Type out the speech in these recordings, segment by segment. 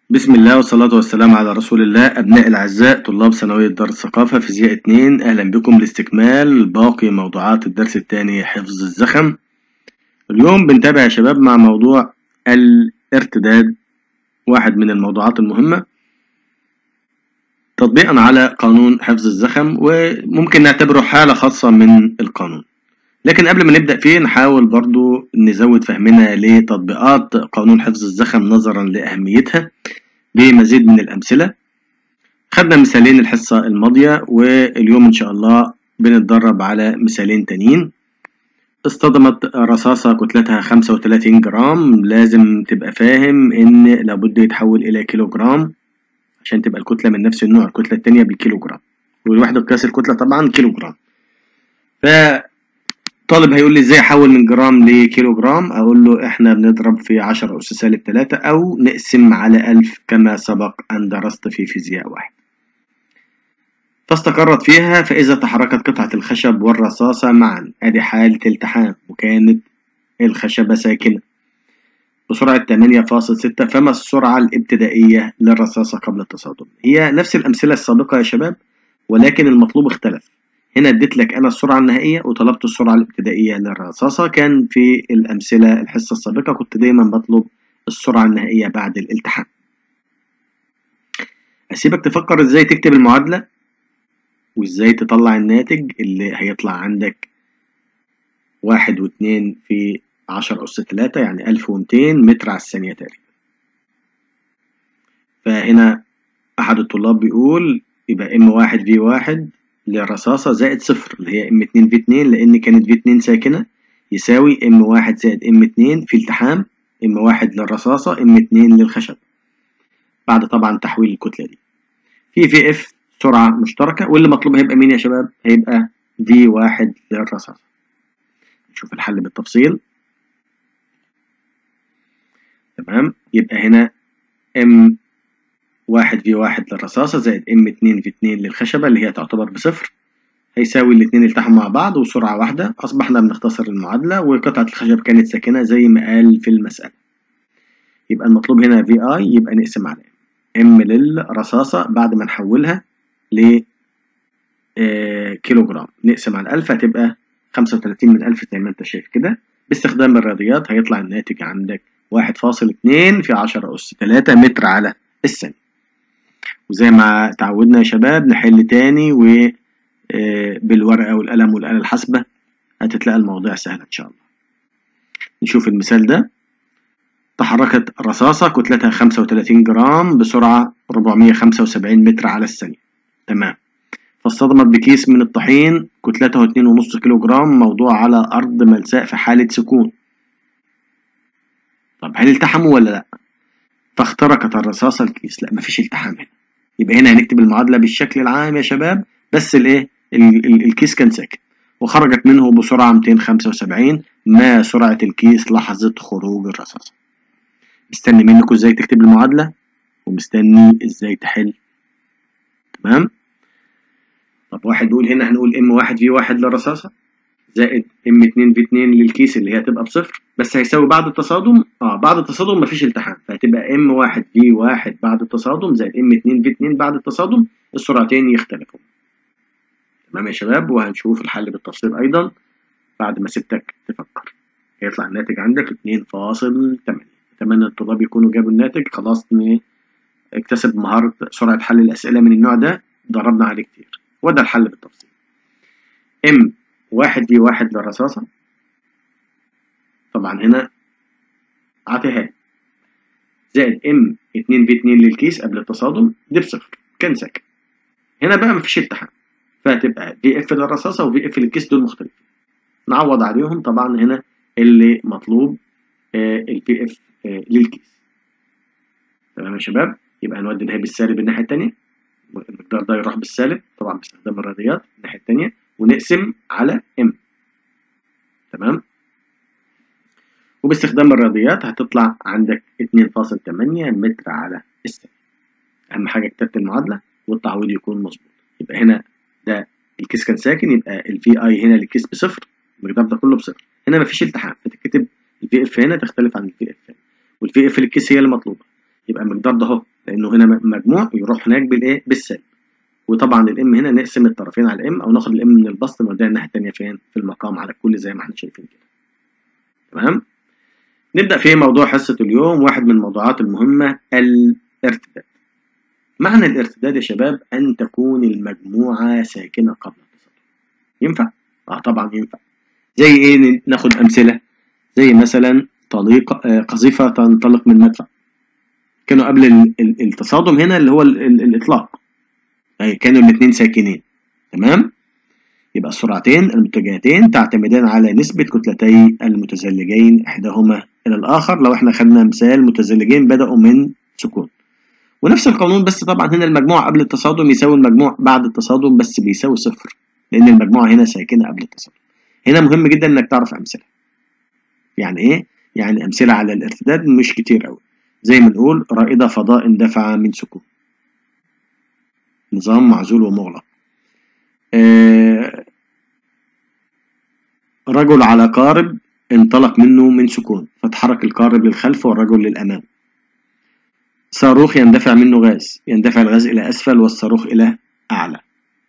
بسم الله والصلاة والسلام على رسول الله أبناء الأعزاء طلاب ثانوية دار الثقافة فيزياء 2 أهلا بكم لاستكمال باقي موضوعات الدرس الثاني حفظ الزخم اليوم بنتابع يا شباب مع موضوع الارتداد واحد من الموضوعات المهمة تطبيقا على قانون حفظ الزخم وممكن نعتبره حالة خاصة من القانون لكن قبل ما نبدأ فيه نحاول برضو نزود فهمنا لتطبيقات قانون حفظ الزخم نظرا لأهميتها بمزيد من الأمثلة خدنا مثالين الحصة الماضية واليوم إن شاء الله بنتدرب على مثالين تانيين اصطدمت رصاصة كتلتها 35 جرام لازم تبقى فاهم إن لابد يتحول إلى كيلو جرام عشان تبقى الكتلة من نفس النوع الكتلة التانية بالكيلو جرام والوحدة قياس الكتلة طبعا كيلو جرام ف طالب هيقول لي ازاي احول من جرام لكيلو جرام اقول له احنا بنضرب في 10 اس سالب 3 او نقسم على 1000 كما سبق ان درست في فيزياء واحد فاستقرت فيها فاذا تحركت قطعة الخشب والرصاصة معا ادي حالة التحام وكانت الخشبة ساكنة بسرعة 8.6 فما السرعة الابتدائية للرصاصة قبل التصادم هي نفس الأمثلة السابقة يا شباب ولكن المطلوب اختلف هنا اديت لك انا السرعه النهائيه وطلبت السرعه الابتدائيه للرصاصه كان في الامثله الحصه السابقه كنت دايما بطلب السرعه النهائيه بعد الالتحام اسيبك تفكر ازاي تكتب المعادله وازاي تطلع الناتج اللي هيطلع عندك واحد واتنين في عشرة أس تلاتة يعني ألف ومتين متر على الثانية تقريبا فهنا أحد الطلاب بيقول يبقى ام واحد في واحد للرصاصة زائد صفر اللي هي ام اتنين في اتنين لأن كانت في اتنين ساكنة يساوي ام واحد زائد ام اتنين في التحام ام واحد للرصاصة ام اتنين للخشب بعد طبعا تحويل الكتلة دي في في اف سرعة مشتركة واللي مطلوب هيبقى مين يا شباب؟ هيبقى في واحد للرصاصة نشوف الحل بالتفصيل تمام يبقى هنا ام واحد في واحد للرصاصة زائد ام اتنين في اتنين للخشبة اللي هي تعتبر بصفر هيساوي الاتنين التحموا مع بعض وسرعة واحدة أصبحنا بنختصر المعادلة وقطعة الخشب كانت ساكنة زي ما قال في المسألة يبقى المطلوب هنا في اي يبقى نقسم على ام للرصاصة بعد ما نحولها ل كيلو جرام نقسم على ألف هتبقى خمسة وتلاتين من ألف زي ما أنت شايف كده باستخدام الرياضيات هيطلع الناتج عندك واحد فاصل اتنين في عشرة أس تلاتة متر على الثانية وزي ما تعودنا يا شباب نحل تاني و بالورقة والقلم والآلة الحاسبة هتتلاقى المواضيع سهلة إن شاء الله نشوف المثال ده تحركت رصاصة كتلتها 35 جرام بسرعة 475 متر على الثانية تمام فاصطدمت بكيس من الطحين كتلته 2.5 كيلو جرام موضوع على أرض ملساء في حالة سكون طب هل التحموا ولا لأ؟ فاخترقت الرصاصة الكيس لا مفيش التحام هنا يبقى هنا هنكتب المعادلة بالشكل العام يا شباب بس الايه الكيس كان ساكن وخرجت منه بسرعة 275 ما سرعة الكيس لحظة خروج الرصاصة مستني منكم ازاي تكتب المعادلة ومستني ازاي تحل تمام طب واحد بيقول هنا هنقول ام واحد في واحد للرصاصة زائد ام اتنين في اتنين للكيس اللي هي هتبقى بصفر بس هيساوي بعد التصادم اه بعد التصادم مفيش التحام فهتبقى ام واحد في واحد بعد التصادم زائد ام اتنين في اتنين بعد التصادم السرعتين يختلفوا تمام يا شباب وهنشوف الحل بالتفصيل ايضا بعد ما سبتك تفكر هيطلع الناتج عندك اتنين فاصل تمانية اتمنى الطلاب يكونوا جابوا الناتج خلاص اكتسب مهارة سرعة حل الأسئلة من النوع ده ضربنا عليه كتير وده الحل بالتفصيل ام واحد في واحد للرصاصة طبعا هنا عطيها زائد ام اتنين في اتنين للكيس قبل التصادم دي بصفر كان ساكن هنا بقى مفيش التحام فهتبقى في اف للرصاصة وفي اف للكيس دول مختلفين نعوض عليهم طبعا هنا اللي مطلوب البي اف للكيس تمام يا شباب يبقى نودي ده بالسالب الناحية التانية المقدار ده يروح بالسالب طبعا باستخدام الرياضيات الناحية التانية ونقسم على ام تمام وباستخدام الرياضيات هتطلع عندك 2.8 متر على الثانية أهم حاجة كتابة المعادلة والتعويض يكون مظبوط يبقى هنا ده الكيس كان ساكن يبقى الفي اي هنا للكيس بصفر المقدار ده كله بصفر هنا مفيش التحام فتكتب الفي اف هنا تختلف عن الفي اف هنا والفي اف للكيس هي اللي مطلوبة يبقى المقدار ده اهو لانه هنا مجموع يروح هناك بالايه بالسالب وطبعا الام هنا نقسم الطرفين على الام او ناخد الام من البسط نوديها الناحيه الثانيه فين في المقام على الكل زي ما احنا شايفين كده تمام نبدا في موضوع حصه اليوم واحد من الموضوعات المهمه الارتداد معنى الارتداد يا شباب ان تكون المجموعه ساكنه قبل التصادم ينفع اه طبعا ينفع زي ايه ناخد امثله زي مثلا طليق قذيفه تنطلق من مدفع كانوا قبل التصادم هنا اللي هو الاطلاق أي كانوا الاثنين ساكنين تمام يبقى السرعتين المتجهتين تعتمدان على نسبة كتلتي المتزلجين إحداهما إلى الآخر لو إحنا خدنا مثال متزلجين بدأوا من سكون ونفس القانون بس طبعا هنا المجموع قبل التصادم يساوي المجموع بعد التصادم بس بيساوي صفر لأن المجموعة هنا ساكنة قبل التصادم هنا مهم جدا إنك تعرف أمثلة يعني إيه؟ يعني أمثلة على الارتداد مش كتير أوي زي ما نقول رائدة فضاء اندفع من سكون نظام معزول ومغلق آه رجل على قارب انطلق منه من سكون فتحرك القارب للخلف والرجل للأمام صاروخ يندفع منه غاز يندفع الغاز إلى أسفل والصاروخ إلى أعلى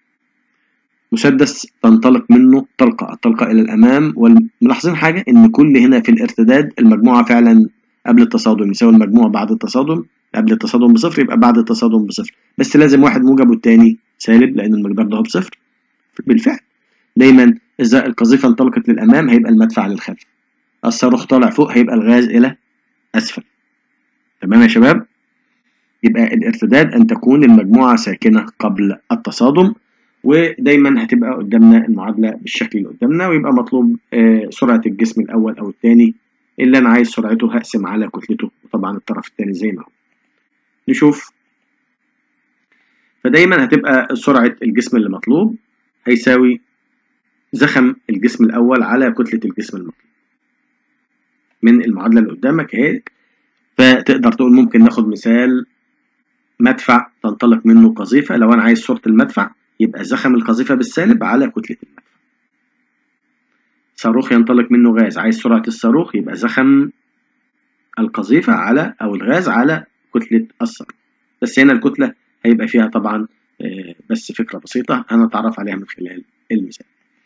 مسدس تنطلق منه طلقة الطلقة إلى الأمام والملاحظين حاجة إن كل هنا في الارتداد المجموعة فعلا قبل التصادم يساوي المجموع بعد التصادم قبل التصادم بصفر يبقى بعد التصادم بصفر بس لازم واحد موجب والتاني سالب لأن المقدار ده بصفر بالفعل دايما إذا القذيفة انطلقت للأمام هيبقى المدفع للخلف الصاروخ طالع فوق هيبقى الغاز إلى أسفل تمام يا شباب يبقى الارتداد أن تكون المجموعة ساكنة قبل التصادم ودايما هتبقى قدامنا المعادلة بالشكل اللي قدامنا ويبقى مطلوب سرعة الجسم الأول أو الثاني اللي أنا عايز سرعته هقسم على كتلته وطبعا الطرف الثاني زي ما هو نشوف فدايما هتبقى سرعة الجسم اللي مطلوب هيساوي زخم الجسم الأول على كتلة الجسم المطلوب من المعادلة اللي قدامك اهي فتقدر تقول ممكن ناخد مثال مدفع تنطلق منه قذيفة لو أنا عايز صورة المدفع يبقى زخم القذيفة بالسالب على كتلة المدفع صاروخ ينطلق منه غاز عايز سرعة الصاروخ يبقى زخم القذيفة على أو الغاز على كتلة الصاروخ بس هنا الكتلة هيبقى فيها طبعا بس فكرة بسيطة هنتعرف عليها من خلال المثال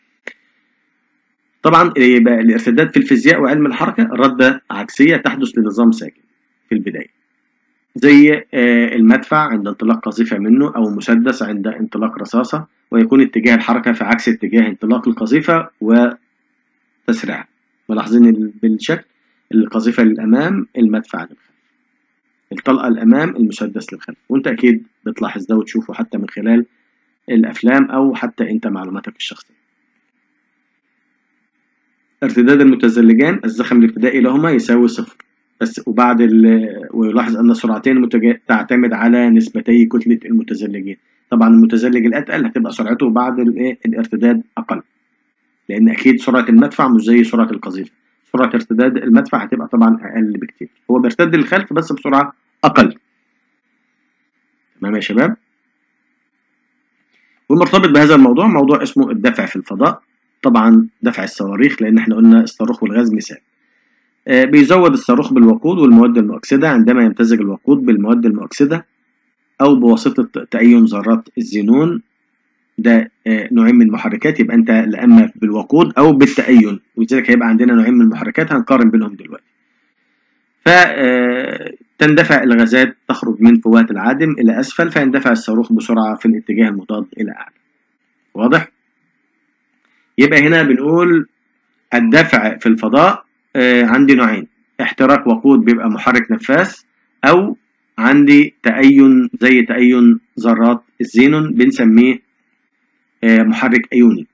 طبعا يبقى الارتداد في الفيزياء وعلم الحركة ردة عكسية تحدث لنظام ساكن في البداية زي المدفع عند انطلاق قذيفة منه أو مسدس عند انطلاق رصاصة ويكون اتجاه الحركة في عكس اتجاه انطلاق القذيفة وتسريعها ملاحظين بالشكل القذيفة للأمام المدفع للخلف الطلقة الأمام المسدس للخلف وأنت أكيد بتلاحظ ده وتشوفه حتى من خلال الأفلام أو حتى أنت معلوماتك الشخصية ارتداد المتزلجان الزخم الابتدائي لهما يساوي صفر بس وبعد ويلاحظ أن السرعتين المتج... تعتمد على نسبتي كتلة المتزلجين طبعا المتزلج الأتقل هتبقى سرعته بعد الارتداد أقل لأن أكيد سرعة المدفع مش زي سرعة القذيفة سرعة ارتداد المدفع هتبقى طبعا أقل بكتير هو بيرتد للخلف بس بسرعة أقل تمام يا شباب والمرتبط بهذا الموضوع موضوع اسمه الدفع في الفضاء طبعا دفع الصواريخ لأن احنا قلنا الصاروخ والغاز مثال آه بيزود الصاروخ بالوقود والمواد المؤكسدة عندما يمتزج الوقود بالمواد المؤكسدة أو بواسطة تأين ذرات الزينون ده آه نوعين من المحركات يبقى أنت لا إما بالوقود أو بالتأين ولذلك هيبقى عندنا نوعين من المحركات هنقارن بينهم دلوقتي فتندفع الغازات تخرج من فوات العادم إلى أسفل فيندفع الصاروخ بسرعة في الاتجاه المضاد إلى أعلى واضح؟ يبقى هنا بنقول الدفع في الفضاء آه عندي نوعين احتراق وقود بيبقى محرك نفاث او عندي تأين زي تأين ذرات الزينون بنسميه آه محرك ايوني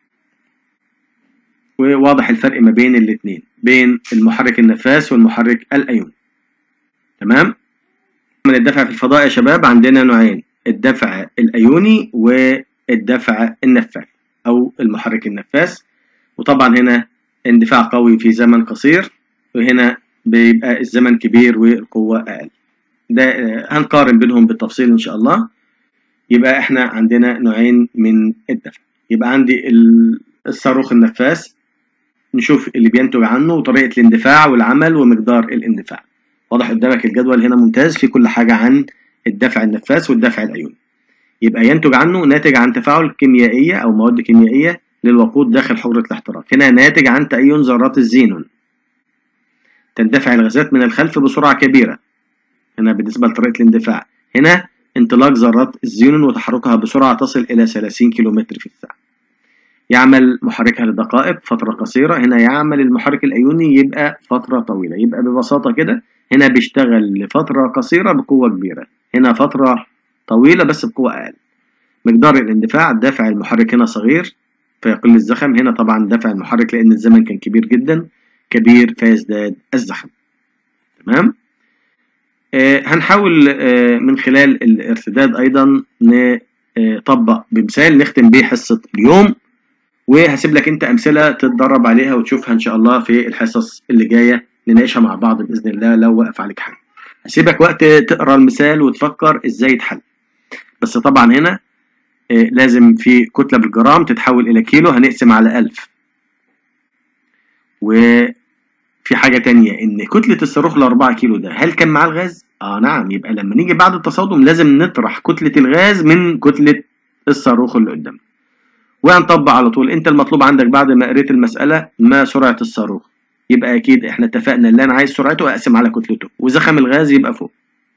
وواضح الفرق ما بين الاثنين بين المحرك النفاث والمحرك الايوني تمام من الدفع في الفضاء يا شباب عندنا نوعين الدفع الايوني والدفع النفاث او المحرك النفاث وطبعا هنا اندفاع قوي في زمن قصير وهنا بيبقى الزمن كبير والقوة أقل ده هنقارن بينهم بالتفصيل إن شاء الله يبقى إحنا عندنا نوعين من الدفع يبقى عندي الصاروخ النفاث نشوف اللي بينتج عنه وطريقة الاندفاع والعمل ومقدار الاندفاع واضح قدامك الجدول هنا ممتاز في كل حاجة عن الدفع النفاث والدفع الأيوني يبقى ينتج عنه ناتج عن تفاعل كيميائية أو مواد كيميائية للوقود داخل حجرة الاحتراق هنا ناتج عن تأين ذرات الزينون تندفع الغازات من الخلف بسرعة كبيرة هنا بالنسبة لطريقة الاندفاع هنا انطلاق ذرات الزينون وتحركها بسرعة تصل إلى 30 كم في الساعة يعمل محركها لدقائق فترة قصيرة هنا يعمل المحرك الأيوني يبقى فترة طويلة يبقى ببساطة كده هنا بيشتغل لفترة قصيرة بقوة كبيرة هنا فترة طويلة بس بقوة أقل مقدار الاندفاع الدافع المحرك هنا صغير فيقل الزخم هنا طبعا دافع المحرك لأن الزمن كان كبير جدا كبير فيزداد الزخم تمام آه هنحاول آه من خلال الارتداد أيضا نطبق بمثال نختم بيه حصة اليوم وهسيب لك انت امثله تتدرب عليها وتشوفها ان شاء الله في الحصص اللي جايه نناقشها مع بعض باذن الله لو وقف عليك حل هسيبك وقت تقرا المثال وتفكر ازاي يتحل بس طبعا هنا آه لازم في كتله بالجرام تتحول الى كيلو هنقسم على 1000 وفي حاجه تانية ان كتله الصاروخ ال 4 كيلو ده هل كان معاه الغاز اه نعم يبقى لما نيجي بعد التصادم لازم نطرح كتله الغاز من كتله الصاروخ اللي قدامنا وهنطبق على طول انت المطلوب عندك بعد ما قريت المسألة ما سرعة الصاروخ يبقى اكيد احنا اتفقنا اللي انا عايز سرعته اقسم على كتلته وزخم الغاز يبقى فوق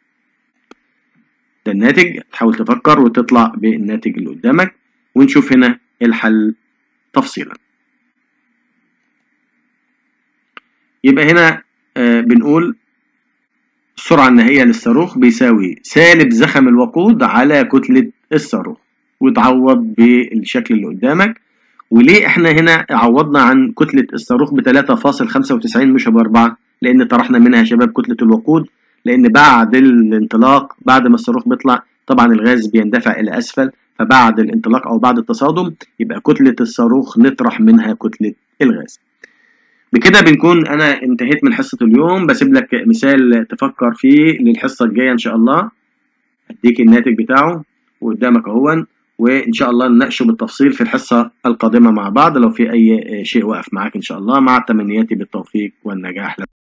ده الناتج تحاول تفكر وتطلع بالناتج اللي قدامك ونشوف هنا الحل تفصيلا يبقى هنا آه بنقول السرعة النهائية للصاروخ بيساوي سالب زخم الوقود على كتلة الصاروخ وتعوض بالشكل اللي قدامك وليه احنا هنا عوضنا عن كتلة الصاروخ ب 3.95 مش ب 4 لان طرحنا منها يا شباب كتلة الوقود لان بعد الانطلاق بعد ما الصاروخ بيطلع طبعا الغاز بيندفع الى اسفل فبعد الانطلاق او بعد التصادم يبقى كتلة الصاروخ نطرح منها كتلة الغاز بكده بنكون انا انتهيت من حصة اليوم بسيب لك مثال تفكر فيه للحصة الجاية ان شاء الله اديك الناتج بتاعه وقدامك اهون وإن شاء الله نناقشه بالتفصيل في الحصة القادمة مع بعض لو في أي شيء واقف معاك إن شاء الله مع تمنياتي بالتوفيق والنجاح